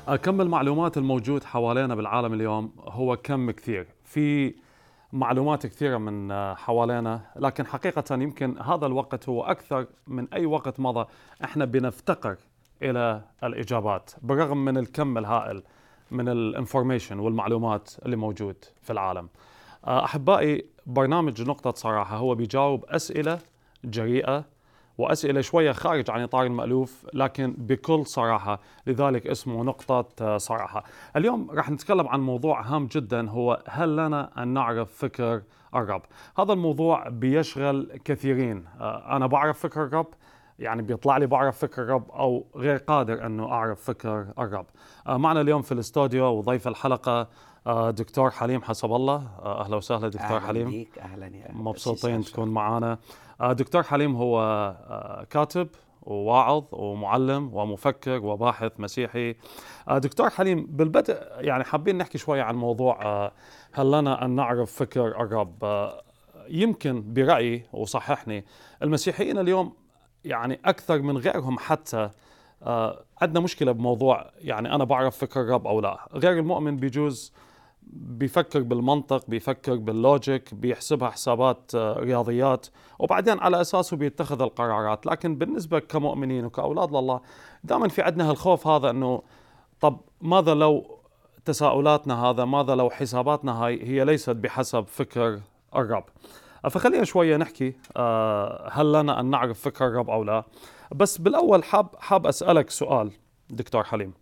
كم المعلومات الموجود حوالينا بالعالم اليوم هو كم كثير في معلومات كثيرة من حوالينا لكن حقيقة يمكن هذا الوقت هو أكثر من أي وقت مضى احنا بنفتقر إلى الإجابات بالرغم من الكم الهائل من الانفورميشن والمعلومات اللي موجود في العالم أحبائي برنامج نقطة صراحة هو بيجاوب أسئلة جريئة وأسئلة شوية خارج عن إطار المألوف لكن بكل صراحة لذلك اسمه نقطة صراحة اليوم راح نتكلم عن موضوع هام جدا هو هل لنا أن نعرف فكر الرب هذا الموضوع بيشغل كثيرين أنا بعرف فكر الرب يعني بيطلع لي بعرف فكر الرب او غير قادر انه اعرف فكر الرب. معنا اليوم في الاستوديو وضيف الحلقه دكتور حليم حسب الله اهلا وسهلا دكتور أهلا حليم بيك اهلا يا مبسوطين أسيس تكون معنا دكتور حليم هو كاتب وواعظ ومعلم ومفكر وباحث مسيحي دكتور حليم بالبدء يعني حابين نحكي شوي عن موضوع هل لنا أن نعرف فكر الرب يمكن برأيي وصححني المسيحيين اليوم يعني أكثر من غيرهم حتى عندنا مشكلة بموضوع يعني أنا بعرف فكر الرب أو لا غير المؤمن بيجوز بيفكر بالمنطق بيفكر باللوجيك بيحسبها حسابات رياضيات وبعدين على اساسه بيتخذ القرارات لكن بالنسبه كمؤمنين وكاولاد لله دائما في عندنا هالخوف هذا انه طب ماذا لو تساؤلاتنا هذا ماذا لو حساباتنا هاي هي ليست بحسب فكر الرب فخلينا شوية نحكي هل لنا أن نعرف فكر الرب أو لا بس بالأول حاب حاب أسألك سؤال دكتور حليم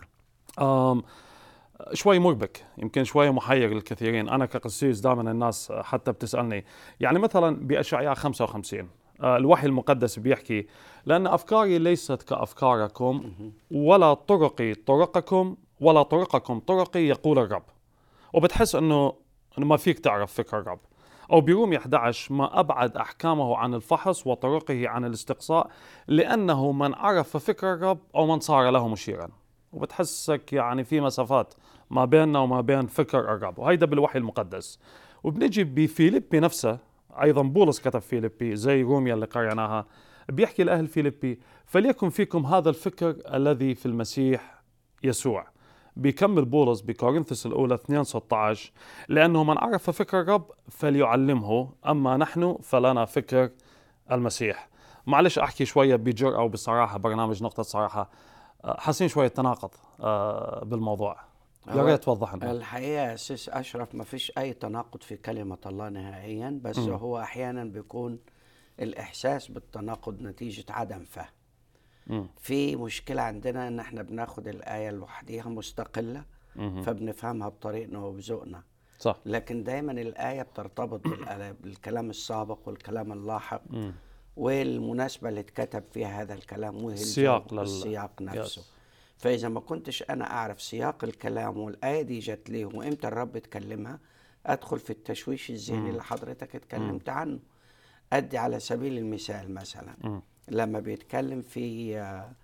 نعم شوي مربك يمكن شوي محير للكثيرين انا كقسيس دائما الناس حتى بتسالني يعني مثلا باشعياء 55 الوحي المقدس بيحكي لان افكاري ليست كافكاركم ولا طرقي طرقكم ولا طرقكم طرقي يقول الرب وبتحس انه انه ما فيك تعرف فكر الرب أو برومية 11 ما أبعد أحكامه عن الفحص وطرقه عن الاستقصاء لأنه من عرف فكر الرب أو من صار له مشيرا وبتحسك يعني في مسافات ما بيننا وما بين فكر الرب وهيدا بالوحي المقدس وبنجي بفيليبي نفسه ايضا بولس كتب فيليبي زي روميا اللي قرأناها بيحكي لاهل فيليبي فليكن فيكم هذا الفكر الذي في المسيح يسوع بيكمل بولس بكورنثوس الأولى 2 16 لأنه من عرف فكر الرب فليعلمه أما نحن فلنا فكر المسيح معلش أحكي شوية بجرأة وبصراحة برنامج نقطة صراحة حاسين شويه تناقض بالموضوع يا ريت توضح لنا الحقيقه يا سيس اشرف ما فيش اي تناقض في كلمه الله نهائيا بس م. هو احيانا بيكون الاحساس بالتناقض نتيجه عدم فهم م. في مشكله عندنا ان احنا بناخد الايه لوحديها مستقله م. فبنفهمها بطريقنا وبذوقنا صح لكن دايما الايه بترتبط بالكلام السابق والكلام اللاحق م. والمناسبة اللي اتكتب فيها هذا الكلام وهي السياق لل... السياق نفسه يس. فإذا ما كنتش أنا أعرف سياق الكلام والآية دي جت ليه وإمتى الرب اتكلمها أدخل في التشويش الذهني اللي حضرتك اتكلمت مم. عنه أدي على سبيل المثال مثلا مم. لما بيتكلم في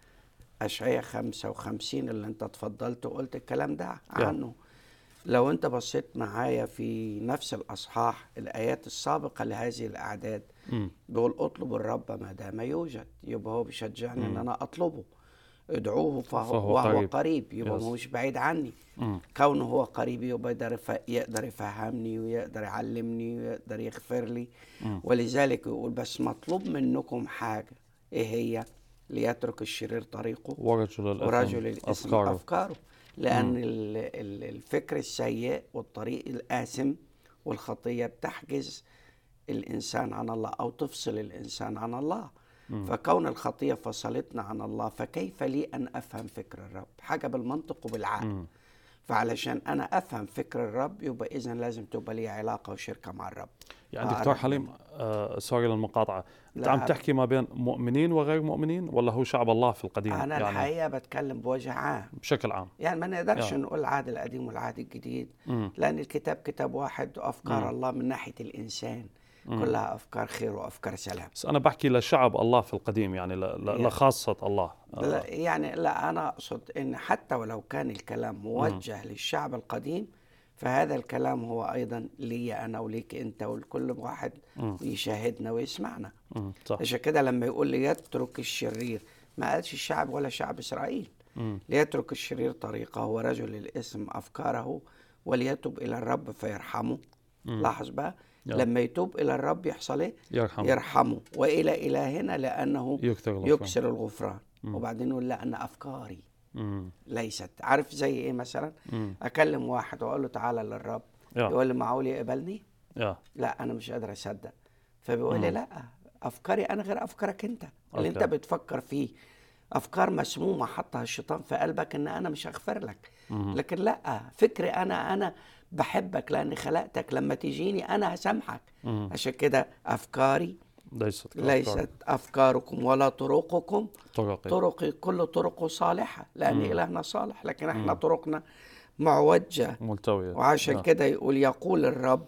أشعية 55 اللي أنت اتفضلت وقلت الكلام ده عنه لو أنت بصيت معايا في نفس الأصحاح الآيات السابقة لهذه الأعداد بيقول اطلبوا الرب ما دام يوجد يبقى هو بيشجعني ان انا اطلبه ادعوه فهو, فهو وهو قريب, قريب يبقى يس. مش بعيد عني مم. كونه هو قريب يبقى يقدر يقدر يفهمني ويقدر يعلمني ويقدر يغفر لي مم. ولذلك يقول بس مطلوب منكم حاجه ايه هي ليترك الشرير طريقه ورجل الإثم ورجل الإثم أفكاره, أفكاره. لأن الفكر السيء والطريق الآثم والخطية بتحجز الإنسان عن الله أو تفصل الإنسان عن الله مم. فكون الخطية فصلتنا عن الله فكيف لي أن أفهم فكر الرب حاجة بالمنطق وبالعقل مم. فعلشان أنا أفهم فكر الرب يبقى إذا لازم تبقى لي علاقة وشركة مع الرب يعني دكتور حليم آه سوري للمقاطعة أنت عم تحكي ما بين مؤمنين وغير مؤمنين ولا هو شعب الله في القديم أنا يعني الحقيقة بتكلم بوجه عام بشكل عام يعني ما نقدرش يعني. نقول العهد القديم والعهد الجديد مم. لأن الكتاب كتاب واحد وأفكار مم. الله من ناحية الإنسان مم. كلها أفكار خير وأفكار سلام بس أنا بحكي لشعب الله في القديم يعني ل- ل- يعني. لخاصة الله لا يعني لا أنا أقصد إن حتى ولو كان الكلام موجه للشعب القديم فهذا الكلام هو أيضا لي أنا وليك أنت ولكل واحد مم. يشاهدنا ويسمعنا مم. صح عشان كده لما يقول لي يترك الشرير ما قالش الشعب ولا شعب إسرائيل مم. ليترك الشرير طريقه ورجل الاسم افكاره وليتوب الى الرب فيرحمه مم. لاحظ بقى يا. لما يتوب الى الرب يحصل ايه يرحم يرحمه والى الهنا لانه يكثر الغفران. يكسر الغفران وبعدين يقول لان افكاري مم. ليست عارف زي ايه مثلا مم. اكلم واحد واقول له تعالى للرب يا. يقول لي معقول يقبلني يا لا انا مش قادر اصدق فبيقول لي لا افكاري انا غير افكارك انت اللي انت أوكي. بتفكر فيه افكار مسمومه حطها الشيطان في قلبك ان انا مش هغفر لك لكن لا فكري انا انا بحبك لاني خلقتك لما تجيني انا هسامحك مم. عشان كده افكاري ليست كأفكار. ليست افكاركم ولا طرقكم طرقي طرقي كل طرقه صالحه لان الهنا صالح لكن احنا طرقنا معوجه ملتوية وعشان يا. كده يقول يقول الرب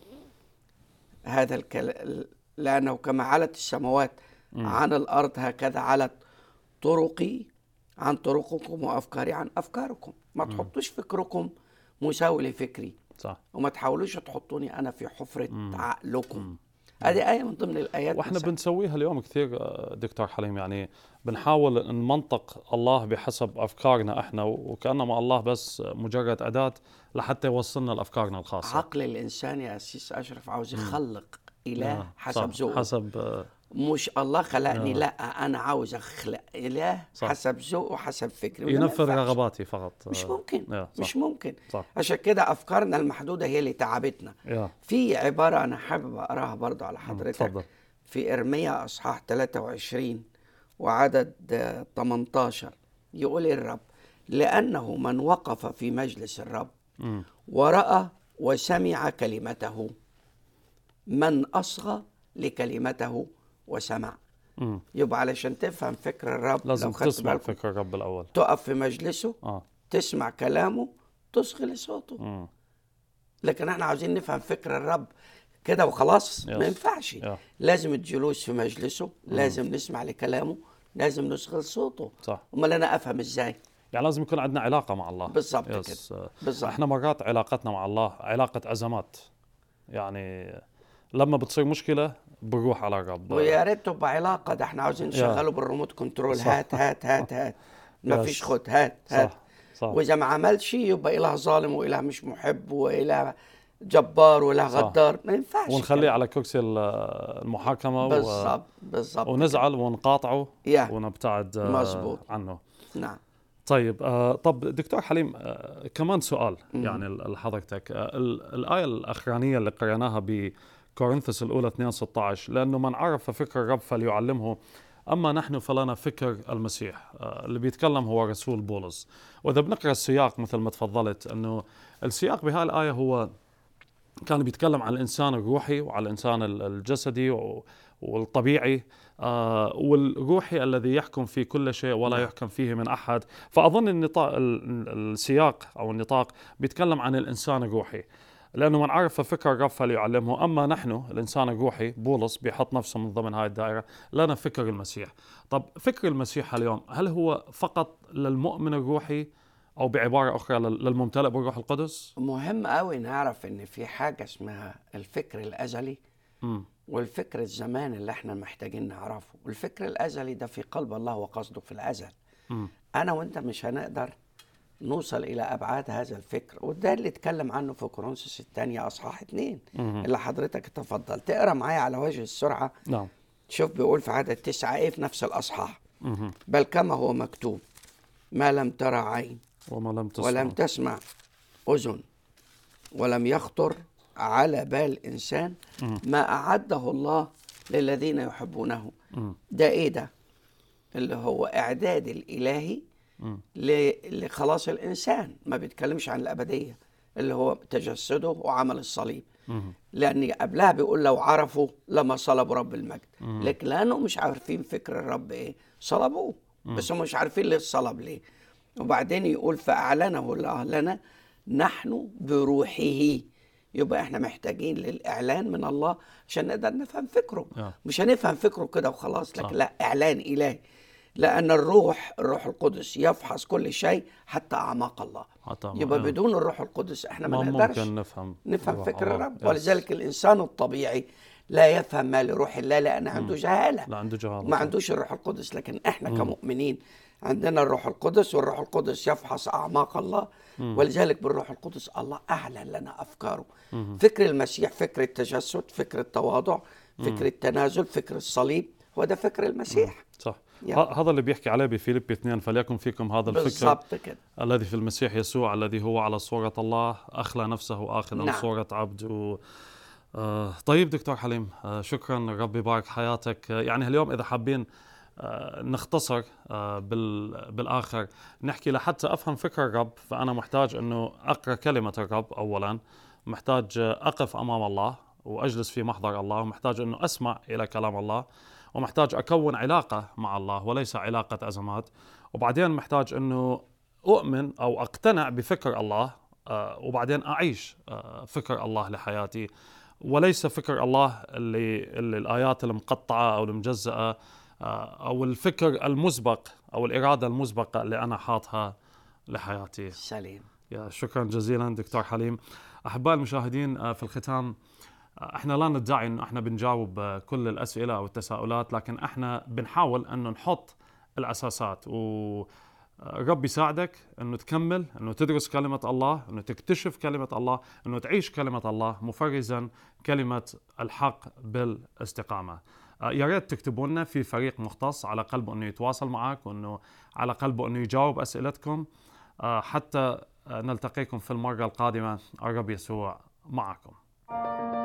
هذا الكلام لأنه كما علت السماوات عن الأرض هكذا علت طرقي عن طرقكم وأفكاري عن أفكاركم ما تحطوش فكركم مساوي لفكري صح وما تحاولوش تحطوني أنا في حفرة عقلكم هذه آية من ضمن الآيات واحنا بس- بنسويها اليوم كثير آه، دكتور حليم يعني بنحاول نمنطق الله بحسب افكارنا احنا وكانما الله بس مجرد اداه لحتى يوصلنا لافكارنا الخاصه عقل الإنسان يا أسيس أشرف عاوز يخلق إله آه، حسب صح. ذوقه حسب آه، مش الله خلقني آه. لا انا عاوز اخلق اله صح. حسب ذوقه وحسب فكري وده ما ينفذ ينفعش. رغباتي فقط مش آه، ممكن يا، صح. مش ممكن صح عشان كده افكارنا المحدوده هي اللي تعبتنا يا في عباره انا حابب اقراها برضو على حضرتك تفضل في ارميا اصحاح 23 وعدد آه، 18 يقول الرب لانه من وقف في مجلس الرب مم. وراى وسمع كلمته من اصغى لكلمته وسمع مم. يبقى علشان تفهم فكر الرب لازم لو خدت تسمع بالكم فكر الرب الاول تقف في مجلسه اه تسمع كلامه تصغي لصوته مم. لكن احنا عاوزين نفهم فكر الرب كده وخلاص Yes. ما ينفعش Yeah. لازم الجلوس في مجلسه لازم نسمع لكلامه لازم نصغي لصوته صح امال انا افهم ازاي يعني لازم يكون عندنا علاقه مع الله بالظبط يس. كده. آه، بالظبط. احنا مرات علاقتنا مع الله علاقه ازمات يعني لما بتصير مشكله بنروح على الرب ويا ريت تبقى علاقه ده احنا عاوزين نشغله بالريموت كنترول صح. هات هات هات هات ما Yes. فيش خد هات هات صح صح واذا ما عملش يبقى اله ظالم واله مش محب واله جبار واله صح. غدار ما ينفعش ونخليه الكلام. على كرسي ال- المحاكمه و... بالظبط بالظبط ونزعل ونقاطعه يا. ونبتعد آه، مظبوط. عنه نعم طيب آه طب دكتور حليم آه كمان سؤال يعني ل- لحضرتك آه ال- الآية الأخرانية اللي قرأناها بكورنثوس الأولى 2 16 لأنه من عرف فكر الرب فليعلمه أما نحن فلنا فكر المسيح آه اللي بيتكلم هو رسول بولس وإذا بنقرأ السياق مثل ما تفضلت أنه السياق بهاي الآية هو كان بيتكلم عن الانسان الروحي وعلى الانسان ال- الجسدي و- والطبيعي آه والروحي الذي يحكم في كل شيء ولا يحكم فيه من احد فاظن النطاق ال- ال- السياق او النطاق بيتكلم عن الانسان الروحي لانه من عرف فكر الرب فليعلمه اما نحن الانسان الروحي بولس بيحط نفسه من ضمن هاي الدائره لنا فكر المسيح طب فكر المسيح اليوم هل هو فقط للمؤمن الروحي او بعباره اخرى لل- للممتلئ بالروح القدس مهم قوي نعرف ان في حاجه اسمها الفكر الازلي امم والفكر الزمان اللي احنا محتاجين نعرفه والفكر الازلي ده في قلب الله وقصده في الازل مم. انا وانت مش هنقدر نوصل الى ابعاد هذا الفكر وده اللي اتكلم عنه في كورنثوس الثانيه اصحاح اتنين اللي حضرتك تفضل تقرا معايا على وجه السرعه نعم شوف بيقول في عدد تسعة ايه في نفس الاصحاح مهم. بل كما هو مكتوب ما لم ترى عين وما لم تسمع ولم تسمع أذن ولم يخطر على بال إنسان ما أعده الله للذين يحبونه مم. ده إيه ده اللي هو إعداد الإلهي مم. ل- لخلاص الإنسان ما بيتكلمش عن الأبدية اللي هو تجسده وعمل الصليب مم. لأن قبلها بيقول لو عرفوا لما صلبوا رب المجد لكن لأنه مش عارفين فكر الرب إيه صلبوه بس هم مش عارفين ليه الصلب ليه وبعدين يقول فأعلنه الله لنا نحن بروحه يبقى احنا محتاجين للإعلان من الله عشان نقدر نفهم فكره آه. مش هنفهم فكره كده وخلاص صح. لكن لا إعلان إلهي لأن الروح الروح القدس يفحص كل شيء حتى أعماق الله حتى ما- يبقى آه. بدون الروح القدس احنا ما, ما نقدرش ممكن نفهم نفهم روح فكر الله. الرب يس. ولذلك الانسان الطبيعي لا يفهم ما لروح الله لان عنده جهاله لا عنده جهاله ما عندوش الروح القدس لكن احنا كمؤمنين عندنا الروح القدس والروح القدس يفحص اعماق الله ولذلك بالروح القدس الله اعلن لنا افكاره فكر المسيح فكر التجسد فكر التواضع فكر التنازل فكر الصليب هو ده فكر المسيح صح يا. ه- هذا اللي بيحكي عليه بفيليب 2 فليكن فيكم هذا الفكر بالضبط كده الذي في المسيح يسوع الذي هو على صورة الله أخلى نفسه آخذا نعم. صورة عبد و... آه طيب دكتور حليم آه شكرا ربي يبارك حياتك آه يعني اليوم إذا حابين آه نختصر آه بال... بالآخر نحكي لحتى أفهم فكر الرب فأنا محتاج أنه أقرأ كلمة الرب أولا محتاج آه، أقف أمام الله وأجلس في محضر الله ومحتاج أنه أسمع إلى كلام الله ومحتاج أكون علاقة مع الله وليس علاقة أزمات وبعدين محتاج أنه أؤمن أو أقتنع بفكر الله آه، وبعدين أعيش آه، فكر الله لحياتي وليس فكر الله اللي, اللي الآيات المقطعة أو المجزأة آه، أو الفكر المسبق أو الإرادة المسبقة اللي أنا حاطها لحياتي سليم يا شكرا جزيلا دكتور حليم احباء المشاهدين آه، في الختام آه، احنا لا ندعي انه احنا بنجاوب آه، كل الاسئله او التساؤلات لكن احنا بنحاول انه نحط الاساسات و رب يساعدك انه تكمل انه تدرس كلمه الله انه تكتشف كلمه الله انه تعيش كلمه الله مفرزا كلمه الحق بالاستقامه آه، يا ريت تكتبوا لنا في فريق مختص على قلبه انه يتواصل معك وانه على قلبه انه يجاوب اسئلتكم آه، حتى آه، نلتقيكم في المرة القادمة الرب يسوع معكم